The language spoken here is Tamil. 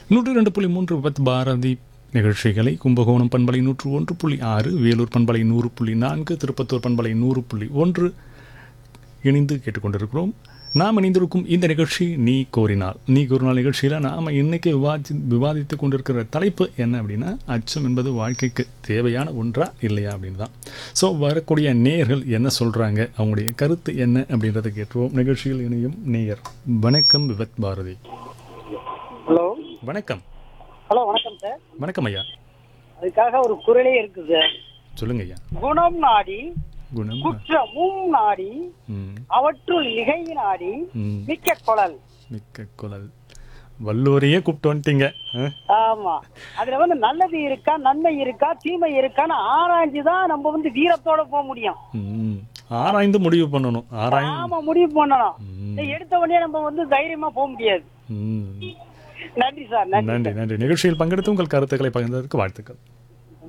நூற்றி ரெண்டு புள்ளி மூன்று விபத் பாரதி நிகழ்ச்சிகளை கும்பகோணம் பண்பலை நூற்று ஒன்று புள்ளி ஆறு வேலூர் பண்பலை நூறு புள்ளி நான்கு திருப்பத்தூர் பண்பலை நூறு புள்ளி ஒன்று இணைந்து கேட்டுக்கொண்டிருக்கிறோம் நாம் இணைந்திருக்கும் இந்த நிகழ்ச்சி நீ கோரினால் நீ கோரினால் நிகழ்ச்சியில் நாம் இன்னைக்கு விவாதி விவாதித்து கொண்டிருக்கிற தலைப்பு என்ன அப்படின்னா அச்சம் என்பது வாழ்க்கைக்கு தேவையான ஒன்றா இல்லையா அப்படின்னு தான் ஸோ வரக்கூடிய நேயர்கள் என்ன சொல்கிறாங்க அவங்களுடைய கருத்து என்ன அப்படின்றத கேட்டுருவோம் நிகழ்ச்சியில் இணையும் நேயர் வணக்கம் விவத் பாரதி ஹலோ வணக்கம் ஹலோ வணக்கம் சார் வணக்கம் ஐயா அதுக்காக ஒரு குரலே இருக்கு சார் சொல்லுங்க ஐயா குணம் நாடி குணம் குற்றமும் நாடி ம் அவற்றுள் மிகை நாடி ம் மிக்க குழல் மிக்க குழல் வல்லூரையே கூப்பிட்டு வந்துட்டீங்க ஆ? ஆமா அதுல வந்து நல்லது இருக்கா நன்மை இருக்கா தீமை இருக்கான்னு ஆராய்ஞ்சு தான் நம்ம வந்து வீரத்தோட போக முடியும் ம் ஆராய்ந்து முடிவு பண்ணணும் ஆராய்ந்து ஆமா முடிவு பண்ணணும் ம். இதை எடுத்த உடனே நம்ம வந்து தைரியமா போக முடியாது ம் நன்றி சார் நன்றி நன்றி நன்றி நிகழ்ச்சியில் பங்கெடுத்து உங்கள் கருத்துக்களை பகிர்ந்ததற்கு வாழ்த்துக்கள்